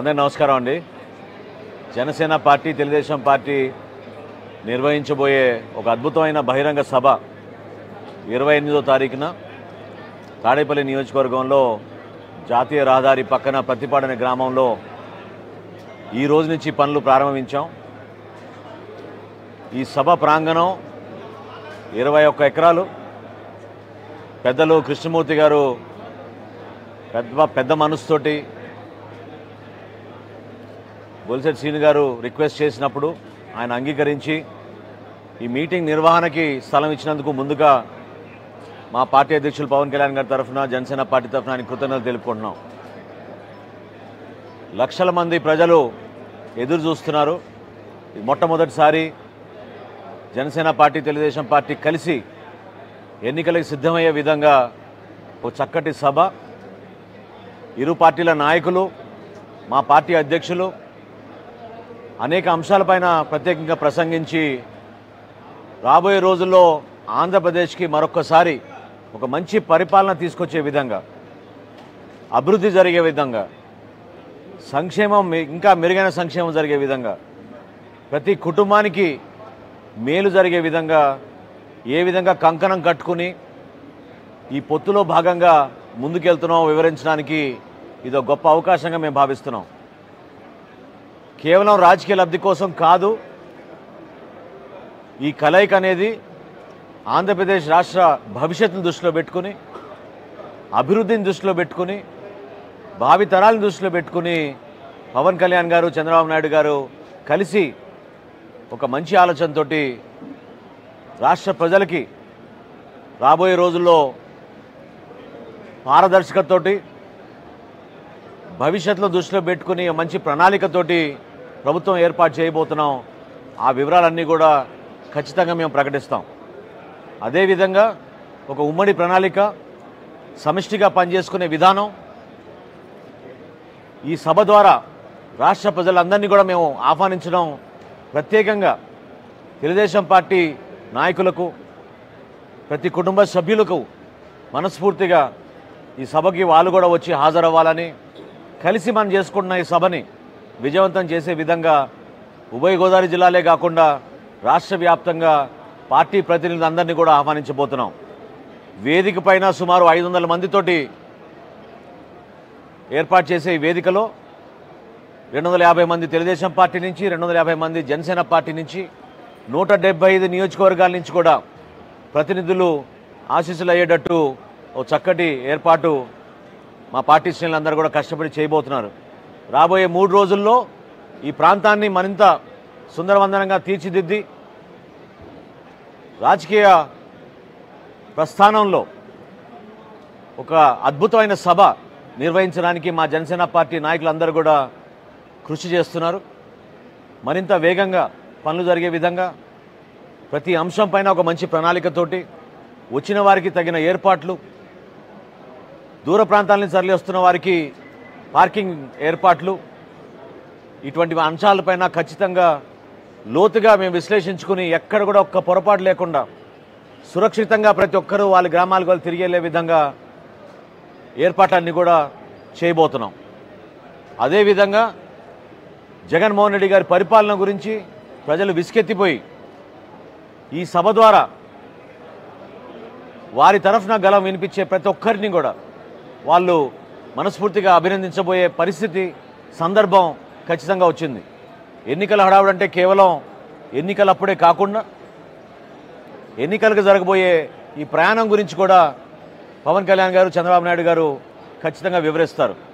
అందరికి నమస్కారం అండి జనసేన పార్టీ తెలుగుదేశం పార్టీ నిర్వహించబోయే ఒక అద్భుతమైన బహిరంగ సభ ఇరవై ఎనిమిదో తారీఖున తాడేపల్లి నియోజకవర్గంలో జాతీయ రహదారి పక్కన ప్రతిపాడనే గ్రామంలో ఈ రోజు నుంచి పనులు ప్రారంభించాం ఈ సభ ప్రాంగణం ఇరవై ఒక్క ఎకరాలు పెద్దలు కృష్ణమూర్తి గారు పెద్ద పెద్ద మనసుతోటి బొలిసెట్ సీని గారు రిక్వెస్ట్ చేసినప్పుడు ఆయన అంగీకరించి ఈ మీటింగ్ నిర్వహణకి స్థలం ఇచ్చినందుకు ముందుగా మా పార్టీ అధ్యక్షులు పవన్ కళ్యాణ్ గారి తరఫున జనసేన పార్టీ తరఫున ఆయన కృతజ్ఞతలు తెలుపుకుంటున్నాం లక్షల మంది ప్రజలు ఎదురు చూస్తున్నారు ఇది మొట్టమొదటిసారి జనసేన పార్టీ తెలుగుదేశం పార్టీ కలిసి ఎన్నికలకు సిద్ధమయ్యే విధంగా ఒక చక్కటి సభ ఇరు పార్టీల నాయకులు మా పార్టీ అధ్యక్షులు అనేక అంశాలపైన ప్రత్యేకంగా ప్రసంగించి రాబోయే రోజుల్లో ఆంధ్రప్రదేశ్కి మరొక్కసారి ఒక మంచి పరిపాలన తీసుకొచ్చే విధంగా అభివృద్ధి జరిగే విధంగా సంక్షేమం మె- ఇంకా మెరుగైన సంక్షేమం జరిగే విధంగా ప్రతి కుటుంబానికి మేలు జరిగే విధంగా ఏ విధంగా కంకణం కట్టుకుని ఈ పొత్తులో భాగంగా ముందుకెళ్తున్నాం వివరించడానికి ఇది ఒక గొప్ప అవకాశంగా మేము భావిస్తున్నాం కేవలం రాజకీయ లబ్ధి కోసం కాదు ఈ కలయిక అనేది ఆంధ్రప్రదేశ్ రాష్ట్ర భవిష్యత్తును దృష్టిలో పెట్టుకుని అభివృద్ధిని దృష్టిలో పెట్టుకుని భావి తరాలను దృష్టిలో పెట్టుకుని పవన్ కళ్యాణ్ గారు చంద్రబాబు నాయుడు గారు కలిసి ఒక మంచి ఆలోచనతోటి రాష్ట్ర ప్రజలకి రాబోయే రోజుల్లో పారదర్శకతతోటి భవిష్యత్తులో దృష్టిలో పెట్టుకుని మంచి ప్రణాళికతోటి ప్రభుత్వం ఏర్పాటు చేయబోతున్నాం ఆ వివరాలన్నీ కూడా ఖచ్చితంగా మేము ప్రకటిస్తాం అదేవిధంగా ఒక ఉమ్మడి ప్రణాళిక సమిష్టిగా పనిచేసుకునే విధానం ఈ సభ ద్వారా రాష్ట్ర ప్రజలందరినీ కూడా మేము ఆహ్వానించడం ప్రత్యేకంగా తెలుగుదేశం పార్టీ నాయకులకు ప్రతి కుటుంబ సభ్యులకు మనస్ఫూర్తిగా ఈ సభకి వాళ్ళు కూడా వచ్చి హాజరవ్వాలని కలిసి మనం చేసుకుంటున్న ఈ సభని విజయవంతం చేసే విధంగా ఉభయ గోదావరి జిల్లాలే కాకుండా రాష్ట్ర వ్యాప్తంగా పార్టీ ప్రతినిధులందరినీ కూడా ఆహ్వానించబోతున్నాం వేదిక పైన సుమారు ఐదు వందల మందితోటి ఏర్పాటు చేసే ఈ వేదికలో రెండు వందల యాభై మంది తెలుగుదేశం పార్టీ నుంచి రెండు వందల యాభై మంది జనసేన పార్టీ నుంచి నూట డెబ్బై ఐదు నియోజకవర్గాల నుంచి కూడా ప్రతినిధులు ఆశీస్సులు అయ్యేటట్టు ఓ చక్కటి ఏర్పాటు మా పార్టీ శ్రేణులందరూ కూడా కష్టపడి చేయబోతున్నారు రాబోయే మూడు రోజుల్లో ఈ ప్రాంతాన్ని మరింత సుందరవందనంగా తీర్చిదిద్ది రాజకీయ ప్రస్థానంలో ఒక అద్భుతమైన సభ నిర్వహించడానికి మా జనసేన పార్టీ నాయకులందరూ కూడా కృషి చేస్తున్నారు మరింత వేగంగా పనులు జరిగే విధంగా ప్రతి అంశం పైన ఒక మంచి ప్రణాళికతోటి వచ్చిన వారికి తగిన ఏర్పాట్లు దూర ప్రాంతాల నుంచి తరలి వస్తున్న వారికి పార్కింగ్ ఏర్పాట్లు ఇటువంటి అంశాలపైన ఖచ్చితంగా లోతుగా మేము విశ్లేషించుకుని ఎక్కడ కూడా ఒక్క పొరపాటు లేకుండా సురక్షితంగా ప్రతి ఒక్కరూ వాళ్ళ గ్రామాలకు వాళ్ళు తిరిగి వెళ్ళే విధంగా ఏర్పాట్లన్నీ కూడా చేయబోతున్నాం అదేవిధంగా జగన్మోహన్ రెడ్డి గారి పరిపాలన గురించి ప్రజలు విసుకెత్తిపోయి ఈ సభ ద్వారా వారి తరఫున గలం వినిపించే ప్రతి ఒక్కరిని కూడా వాళ్ళు మనస్ఫూర్తిగా అభినందించబోయే పరిస్థితి సందర్భం ఖచ్చితంగా వచ్చింది ఎన్నికల హడావుడు అంటే కేవలం ఎన్నికలప్పుడే కాకుండా ఎన్నికలకు జరగబోయే ఈ ప్రయాణం గురించి కూడా పవన్ కళ్యాణ్ గారు చంద్రబాబు నాయుడు గారు ఖచ్చితంగా వివరిస్తారు